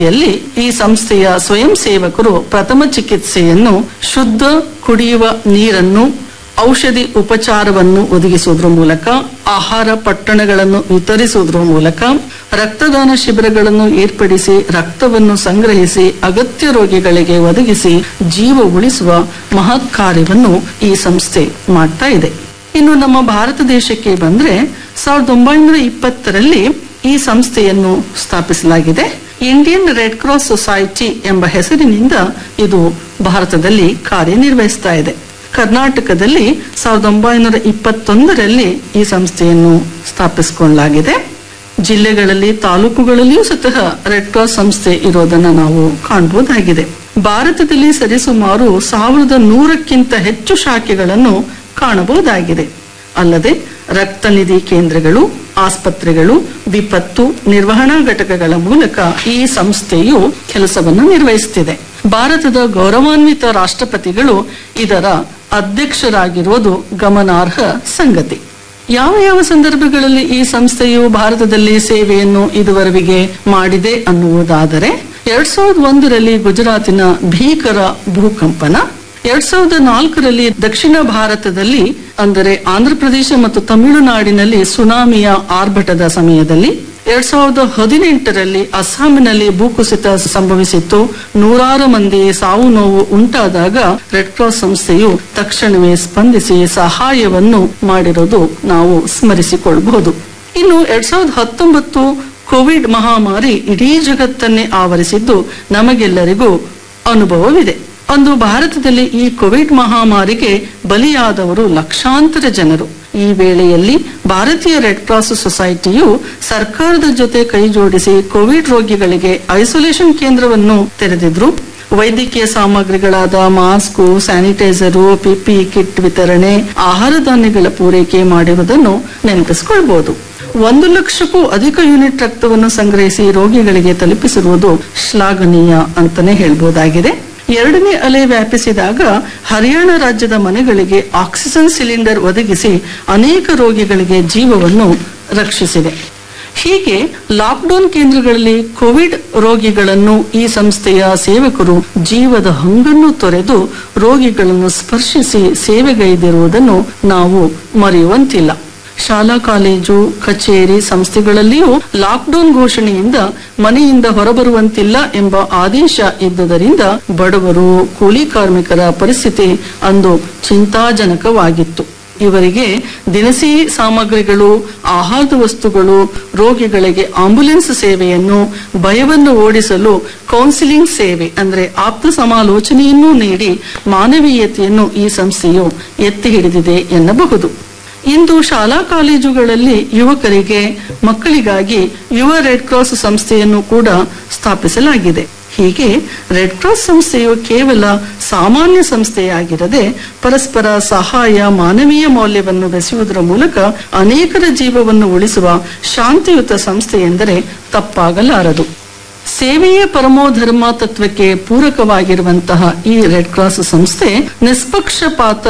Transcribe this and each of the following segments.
ಯಲ್ಲಿ ಈ ಸಂಸ್ಥೆಯ ಸ್ವಯಂ ಸೇವಕರು ಪ್ರಥಮ ಚಿಕಿತ್ಸೆಯನ್ನು ಶುದ್ಧ ಕುಡಿಯುವ ನೀರನ್ನು ಔಷಧಿ ಉಪಚಾರವನ್ನು ಒದಗಿಸುವುದರ ಮೂಲಕ ಆಹಾರ ಪಟ್ಟಣಗಳನ್ನು ವಿತರಿಸುವುದರ ಮೂಲಕ ರಕ್ತದಾನ ಶಿಬಿರಗಳನ್ನು ಏರ್ಪಡಿಸಿ ರಕ್ತವನ್ನು ಸಂಗ್ರಹಿಸಿ ಅಗತ್ಯ ರೋಗಿಗಳಿಗೆ ಒದಗಿಸಿ ಜೀವ ಉಳಿಸುವ ಮಹತ್ ಕಾರ್ಯವನ್ನು ಈ ಸಂಸ್ಥೆ ಮಾಡ್ತಾ ಇದೆ ಇನ್ನು ನಮ್ಮ ಭಾರತ ದೇಶಕ್ಕೆ ಬಂದ್ರೆ ಸಾವಿರದ ಒಂಬೈನೂರ ಇಪ್ಪತ್ತರಲ್ಲಿ ಈ ಸಂಸ್ಥೆಯನ್ನು ಸ್ಥಾಪಿಸಲಾಗಿದೆ ಇಂಡಿಯನ್ ರೆಡ್ ಕ್ರಾಸ್ ಸೊಸೈಟಿ ಎಂಬ ಹೆಸರಿನಿಂದ ಇದು ಭಾರತದಲ್ಲಿ ಕಾರ್ಯನಿರ್ವಹಿಸ್ತಾ ಇದೆ ಕರ್ನಾಟಕದಲ್ಲಿ ಸಾವಿರದ ಒಂಬೈನೂರ ಇಪ್ಪತ್ತೊಂದರಲ್ಲಿ ಈ ಸಂಸ್ಥೆಯನ್ನು ಸ್ಥಾಪಿಸಿಕೊಳ್ಳಲಾಗಿದೆ ಜಿಲ್ಲೆಗಳಲ್ಲಿ ತಾಲೂಕುಗಳಲ್ಲಿಯೂ ಸತಃ ರೆಡ್ ಕ್ರಾಸ್ ಸಂಸ್ಥೆ ಇರೋದನ್ನ ನಾವು ಕಾಣಬಹುದಾಗಿದೆ ಭಾರತದಲ್ಲಿ ಸರಿಸುಮಾರು ಸಾವಿರದ ನೂರಕ್ಕಿಂತ ಹೆಚ್ಚು ಶಾಖೆಗಳನ್ನು ಕಾಣಬಹುದಾಗಿದೆ ಅಲ್ಲದೆ ರಕ್ತ ನಿಧಿ ಕೇಂದ್ರಗಳು ಆಸ್ಪತ್ರೆಗಳು ವಿಪತ್ತು ನಿರ್ವಹಣಾ ಘಟಕಗಳ ಮೂಲಕ ಈ ಸಂಸ್ಥೆಯು ಕೆಲಸವನ್ನು ನಿರ್ವಹಿಸುತ್ತಿದೆ ಭಾರತದ ಗೌರವಾನ್ವಿತ ರಾಷ್ಟ್ರಪತಿಗಳು ಇದರ ಅಧ್ಯಕ್ಷರಾಗಿರುವುದು ಗಮನಾರ್ಹ ಸಂಗತಿ ಯಾವ ಯಾವ ಸಂದರ್ಭಗಳಲ್ಲಿ ಈ ಸಂಸ್ಥೆಯು ಭಾರತದಲ್ಲಿ ಸೇವೆಯನ್ನು ಇದುವರೆಗೆ ಮಾಡಿದೆ ಅನ್ನುವುದಾದರೆ ಎರಡ್ ಸಾವಿರದ ಒಂದರಲ್ಲಿ ಗುಜರಾತಿನ ಭೀಕರ ಭೂಕಂಪನ ಎರಡ್ ಸಾವಿರದ ನಾಲ್ಕರಲ್ಲಿ ದಕ್ಷಿಣ ಭಾರತದಲ್ಲಿ ಅಂದರೆ ಆಂಧ್ರಪ್ರದೇಶ ಮತ್ತು ತಮಿಳುನಾಡಿನಲ್ಲಿ ಸುನಾಮಿಯ ಆರ್ಭಟದ ಸಮಯದಲ್ಲಿ ಎರಡ್ ಸಾವಿರದ ಹದಿನೆಂಟರಲ್ಲಿ ಅಸ್ಸಾಂನಲ್ಲಿ ಭೂಕುಸಿತ ಸಂಭವಿಸಿತ್ತು ನೂರಾರು ಮಂದಿ ಸಾವು ನೋವು ಉಂಟಾದಾಗ ರೆಡ್ ಕ್ರಾಸ್ ಸಂಸ್ಥೆಯು ತಕ್ಷಣವೇ ಸ್ಪಂದಿಸಿ ಸಹಾಯವನ್ನು ಮಾಡಿರೋದು ನಾವು ಸ್ಮರಿಸಿಕೊಳ್ಳಬಹುದು ಇನ್ನು ಎರಡ್ ಸಾವಿರದ ಹತ್ತೊಂಬತ್ತು ಕೋವಿಡ್ ಮಹಾಮಾರಿ ಇಡೀ ಜಗತ್ತನ್ನೇ ಆವರಿಸಿದ್ದು ನಮಗೆಲ್ಲರಿಗೂ ಅನುಭವವಿದೆ ಅಂದು ಭಾರತದಲ್ಲಿ ಈ ಕೋವಿಡ್ ಮಹಾಮಾರಿಗೆ ಬಲಿಯಾದವರು ಲಕ್ಷಾಂತರ ಜನರು ಈ ವೇಳೆಯಲ್ಲಿ ಭಾರತೀಯ ರೆಡ್ ಕ್ರಾಸ್ ಸೊಸೈಟಿಯು ಸರ್ಕಾರದ ಜೊತೆ ಕೈ ಜೋಡಿಸಿ ಕೋವಿಡ್ ರೋಗಿಗಳಿಗೆ ಐಸೋಲೇಷನ್ ಕೇಂದ್ರವನ್ನು ತೆರೆದಿದ್ರು ವೈದ್ಯಕೀಯ ಸಾಮಗ್ರಿಗಳಾದ ಮಾಸ್ಕ್ ಸ್ಯಾನಿಟೈಸರು ಪಿಪಿ ಕಿಟ್ ವಿತರಣೆ ಆಹಾರ ಧಾನ್ಯಗಳ ಪೂರೈಕೆ ಮಾಡಿರುವುದನ್ನು ನೆನಪಿಸಿಕೊಳ್ಬಹುದು ಒಂದು ಲಕ್ಷಕ್ಕೂ ಅಧಿಕ ಯೂನಿಟ್ ರಕ್ತವನ್ನು ಸಂಗ್ರಹಿಸಿ ರೋಗಿಗಳಿಗೆ ತಲುಪಿಸಿರುವುದು ಶ್ಲಾಘನೀಯ ಅಂತಾನೆ ಹೇಳ್ಬಹುದಾಗಿದೆ ಎರಡನೇ ಅಲೆ ವ್ಯಾಪಿಸಿದಾಗ ಹರಿಯಾಣ ರಾಜ್ಯದ ಮನೆಗಳಿಗೆ ಆಕ್ಸಿಜನ್ ಸಿಲಿಂಡರ್ ಒದಗಿಸಿ ಅನೇಕ ರೋಗಿಗಳಿಗೆ ಜೀವವನ್ನು ರಕ್ಷಿಸಿದೆ ಹೀಗೆ ಲಾಕ್ಡೌನ್ ಕೇಂದ್ರಗಳಲ್ಲಿ ಕೋವಿಡ್ ರೋಗಿಗಳನ್ನು ಈ ಸಂಸ್ಥೆಯ ಸೇವಕರು ಜೀವದ ಹಂಗನ್ನು ತೊರೆದು ರೋಗಿಗಳನ್ನು ಸ್ಪರ್ಶಿಸಿ ಸೇವೆಗೈದಿರುವುದನ್ನು ನಾವು ಮರೆಯುವಂತಿಲ್ಲ ಶಾಲಾ ಕಾಲೇಜು ಕಚೇರಿ ಸಂಸ್ಥೆಗಳಲ್ಲಿಯೂ ಲಾಕ್ಡೌನ್ ಘೋಷಣೆಯಿಂದ ಮನೆಯಿಂದ ಹೊರಬರುವಂತಿಲ್ಲ ಎಂಬ ಆದೇಶ ಇದ್ದುದರಿಂದ ಬಡವರು ಕೂಲಿ ಕಾರ್ಮಿಕರ ಪರಿಸ್ಥಿತಿ ಅಂದು ಚಿಂತಾಜನಕವಾಗಿತ್ತು ಇವರಿಗೆ ದಿನಸಿ ಸಾಮಗ್ರಿಗಳು ಆಹಾರದ ವಸ್ತುಗಳು ರೋಗಿಗಳಿಗೆ ಆಂಬ್ಯುಲೆನ್ಸ್ ಸೇವೆಯನ್ನು ಭಯವನ್ನು ಓಡಿಸಲು ಕೌನ್ಸಿಲಿಂಗ್ ಸೇವೆ ಅಂದ್ರೆ ಆಪ್ತ ಸಮಾಲೋಚನೆಯನ್ನೂ ನೀಡಿ ಮಾನವೀಯತೆಯನ್ನು ಈ ಸಂಸ್ಥೆಯು ಎತ್ತಿ ಹಿಡಿದಿದೆ ಎನ್ನಬಹುದು ಇಂದು ಶಾಲಾ ಕಾಲೇಜುಗಳಲ್ಲಿ ಯುವಕರಿಗೆ ಮಕ್ಕಳಿಗಾಗಿ ಯುವ ರೆಡ್ ಕ್ರಾಸ್ ಸಂಸ್ಥೆಯನ್ನು ಕೂಡ ಸ್ಥಾಪಿಸಲಾಗಿದೆ ಹೀಗೆ ರೆಡ್ ಕ್ರಾಸ್ ಸಂಸ್ಥೆಯು ಕೇವಲ ಸಾಮಾನ್ಯ ಸಂಸ್ಥೆಯಾಗಿರದೆ ಪರಸ್ಪರ ಸಹಾಯ ಮಾನವೀಯ ಮೌಲ್ಯವನ್ನು ಬೆಸೆಯುವುದರ ಮೂಲಕ ಅನೇಕರ ಜೀವವನ್ನು ಉಳಿಸುವ ಶಾಂತಿಯುತ ಸಂಸ್ಥೆ ಎಂದರೆ ತಪ್ಪಾಗಲಾರದು ಸೇವೆಯೇ ಪರಮೋ ಧರ್ಮ ತತ್ವಕ್ಕೆ ಪೂರಕವಾಗಿರುವಂತಹ ಈ ರೆಡ್ ಕ್ರಾಸ್ ಸಂಸ್ಥೆ ನಿಷ್ಪಕ್ಷಪಾತ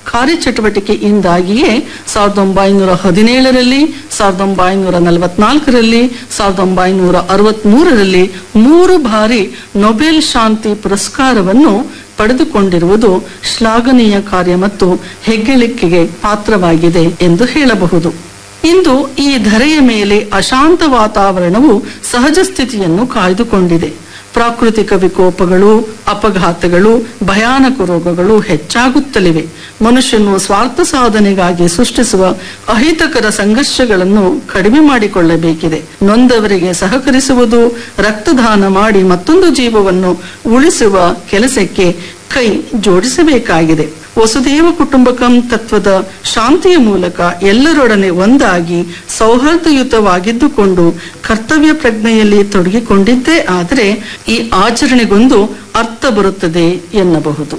ಕಾರ್ಯಚಟುವಟಿಕೆಯಿಂದಾಗಿಯೇ ಸಾವಿರದ ಒಂಬೈನೂರ ಹದಿನೇಳರಲ್ಲಿ ಸಾವಿರದ ಒಂಬೈನೂರ ನಲವತ್ನಾಲ್ಕರಲ್ಲಿ ಸಾವಿರದ ಒಂಬೈನೂರ ಅರವತ್ಮೂರರಲ್ಲಿ ಮೂರು ಬಾರಿ ನೊಬೆಲ್ ಶಾಂತಿ ಪುರಸ್ಕಾರವನ್ನು ಪಡೆದುಕೊಂಡಿರುವುದು ಶ್ಲಾಘನೀಯ ಕಾರ್ಯ ಮತ್ತು ಹೆಗ್ಗಳಿಕೆಗೆ ಪಾತ್ರವಾಗಿದೆ ಎಂದು ಹೇಳಬಹುದು ಇಂದು ಈ ಧರೆಯ ಮೇಲೆ ಅಶಾಂತ ವಾತಾವರಣವು ಸಹಜ ಸ್ಥಿತಿಯನ್ನು ಕಾಯ್ದುಕೊಂಡಿದೆ ಪ್ರಾಕೃತಿಕ ವಿಕೋಪಗಳು ಅಪಘಾತಗಳು ಭಯಾನಕ ರೋಗಗಳು ಹೆಚ್ಚಾಗುತ್ತಲಿವೆ ಮನುಷ್ಯನು ಸ್ವಾರ್ಥ ಸಾಧನೆಗಾಗಿ ಸೃಷ್ಟಿಸುವ ಅಹಿತಕರ ಸಂಘರ್ಷಗಳನ್ನು ಕಡಿಮೆ ಮಾಡಿಕೊಳ್ಳಬೇಕಿದೆ ನೊಂದವರಿಗೆ ಸಹಕರಿಸುವುದು ರಕ್ತದಾನ ಮಾಡಿ ಮತ್ತೊಂದು ಜೀವವನ್ನು ಉಳಿಸುವ ಕೆಲಸಕ್ಕೆ ಕೈ ಜೋಡಿಸಬೇಕಾಗಿದೆ ವಸುದೇವ ಕುಟುಂಬಕಂ ತತ್ವದ ಶಾಂತಿಯ ಮೂಲಕ ಎಲ್ಲರೊಡನೆ ಒಂದಾಗಿ ಸೌಹಾರ್ದಯುತವಾಗಿದ್ದುಕೊಂಡು ಕರ್ತವ್ಯ ಪ್ರಜ್ಞೆಯಲ್ಲಿ ತೊಡಗಿಕೊಂಡಿದ್ದೇ ಆದರೆ ಈ ಆಚರಣೆಗೊಂದು ಅರ್ಥ ಬರುತ್ತದೆ ಎನ್ನಬಹುದು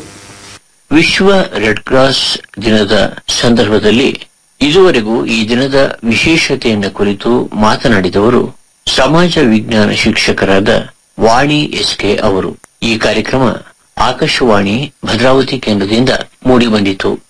ವಿಶ್ವ ರೆಡ್ ಕ್ರಾಸ್ ದಿನದ ಸಂದರ್ಭದಲ್ಲಿ ಇದುವರೆಗೂ ಈ ದಿನದ ವಿಶೇಷತೆಯನ್ನು ಕುರಿತು ಮಾತನಾಡಿದವರು ಸಮಾಜ ವಿಜ್ಞಾನ ಶಿಕ್ಷಕರಾದ ವಾಣಿ ಎಸ್ಕೆ ಅವರು ಈ ಕಾರ್ಯಕ್ರಮ ಆಕಾಶವಾಣಿ ಭದ್ರಾವತಿ ಕೇಂದ್ರದಿಂದ ಮೂಡಿಬಂದಿತು